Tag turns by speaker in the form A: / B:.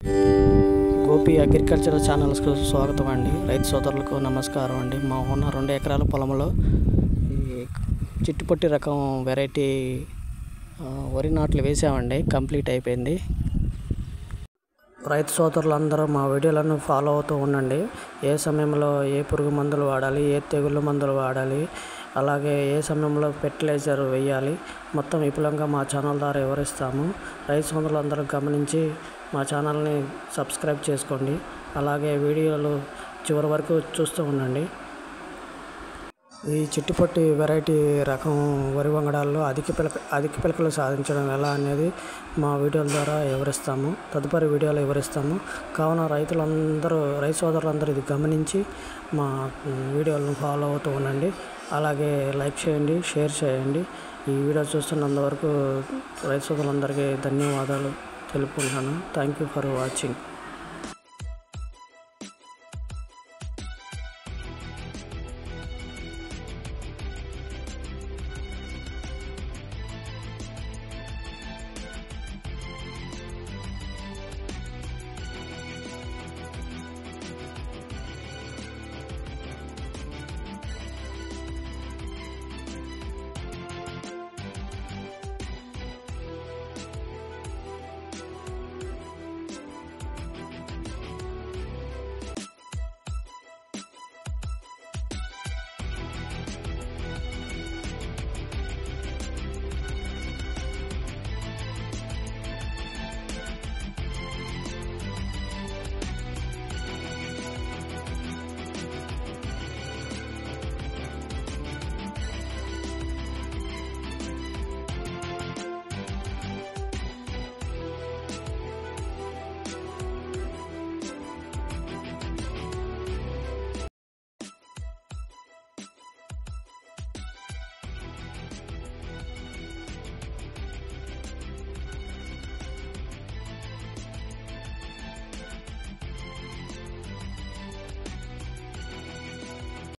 A: Gopi agriculture ఛానల్స్కు స్వాగతం అండి రైతు సోదరులకు నమస్కారం అండి మా ఉన్న రెండు ఎకరాల పొలంలో ఈ చిట్టుపట్టి రకం వెరైటీ ఆ, వరి నాట్లు వేసామండి కంప్లీట్ అయిపోయింది రైతు సోదరులందరూ మా వీడియోలను ఫాలో అవుతూ ఉండండి ఏ సమయంలో ఏ పురుగు మందులు వాడాలి ఏ తెగుళ్ళ మందులు వాడాలి అలాగే ఏ సమయంలో ఫెర్టిలైజర్ వేయాలి మొత్తం విపులంగా మా ఛానల్ ద్వారా వివరిస్తాము రైతు సోదరులందరూ గమనించి మా ఛానల్ని సబ్స్క్రైబ్ చేసుకోండి అలాగే వీడియోలు చివరి వరకు చూస్తూ ఉండండి ఈ చిట్టుపట్టి వెరైటీ రకం వరి వంగడాల్లో అధిక పిలక అధిక పిలకలు సాధించడం ఎలా అనేది మా వీడియోల ద్వారా వివరిస్తాము తదుపరి వీడియోలో వివరిస్తాము కావున రైతులందరూ రైతు సోదరులందరూ ఇది గమనించి మా వీడియోలను ఫాలో అవుతూ ఉండండి అలాగే లైక్ చేయండి షేర్ చేయండి ఈ వీడియో చూస్తున్నంతవరకు రైతు సోదరులందరికీ ధన్యవాదాలు తెలుపుకుంటున్నాను థ్యాంక్ యూ ఫర్ వాచింగ్